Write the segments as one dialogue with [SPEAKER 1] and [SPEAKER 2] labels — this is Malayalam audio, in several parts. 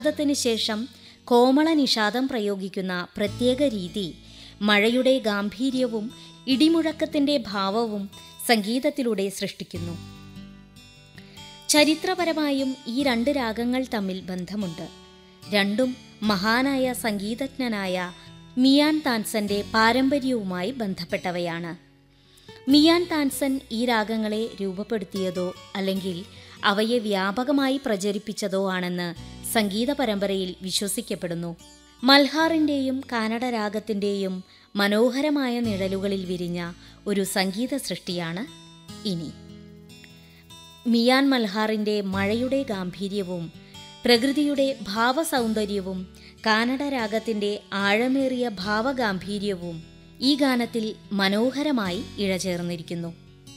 [SPEAKER 1] ത്തിന് ശേഷം കോമള നിഷാദം പ്രയോഗിക്കുന്ന പ്രത്യേക രീതി മഴയുടെ ഗാംഭീര്യവും ഇടിമുഴക്കത്തിന്റെ ഭാവവും സംഗീതത്തിലൂടെ സൃഷ്ടിക്കുന്നു ചരിത്രപരമായും ഈ രണ്ട് രാഗങ്ങൾ തമ്മിൽ ബന്ധമുണ്ട് രണ്ടും മഹാനായ സംഗീതജ്ഞനായ മിയാൻ താൻസന്റെ പാരമ്പര്യവുമായി ബന്ധപ്പെട്ടവയാണ് മിയാൻ താൻസൻ ഈ രാഗങ്ങളെ രൂപപ്പെടുത്തിയതോ അല്ലെങ്കിൽ അവയെ വ്യാപകമായി പ്രചരിപ്പിച്ചതോ ആണെന്ന് സംഗീത പരമ്പരയിൽ വിശ്വസിക്കപ്പെടുന്നു മൽഹാറിന്റെയും കാനഡ രാഗത്തിന്റെയും മനോഹരമായ നിഴലുകളിൽ വിരിഞ്ഞ ഒരു സംഗീത സൃഷ്ടിയാണ് ഇനി മിയാൻ മൽഹാറിന്റെ മഴയുടെ ഗാംഭീര്യവും പ്രകൃതിയുടെ ഭാവസൗന്ദര്യവും കാനഡ രാഗത്തിന്റെ ആഴമേറിയ ഭാവഗാംഭീര്യവും ഈ ഗാനത്തിൽ മനോഹരമായി ഇഴചേർന്നിരിക്കുന്നു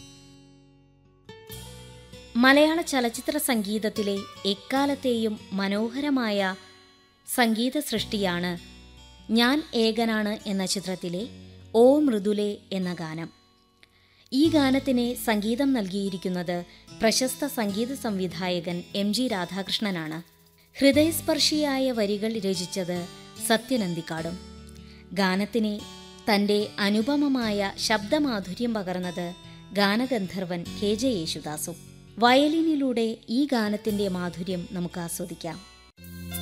[SPEAKER 1] മലയാള ചലച്ചിത്ര സംഗീതത്തിലെ എക്കാലത്തെയും മനോഹരമായ സംഗീത സൃഷ്ടിയാണ് ഞാൻ ഏകനാണ് എന്ന ചിത്രത്തിലെ ഓ മൃദുലേ എന്ന ഗാനം ഈ ഗാനത്തിന് സംഗീതം നൽകിയിരിക്കുന്നത് പ്രശസ്ത സംഗീത സംവിധായകൻ എം ജി രാധാകൃഷ്ണനാണ് ഹൃദയസ്പർശിയായ വരികൾ രചിച്ചത് സത്യനന്ദിക്കാടും ഗാനത്തിന് തൻ്റെ അനുപമമായ ശബ്ദമാധുര്യം പകർന്നത് ഗാനഗന്ധർവൻ കെ ജെ യേശുദാസും വയലിനിലൂടെ ഈ ഗാനത്തിൻ്റെ മാധുര്യം നമുക്ക് ആസ്വദിക്കാം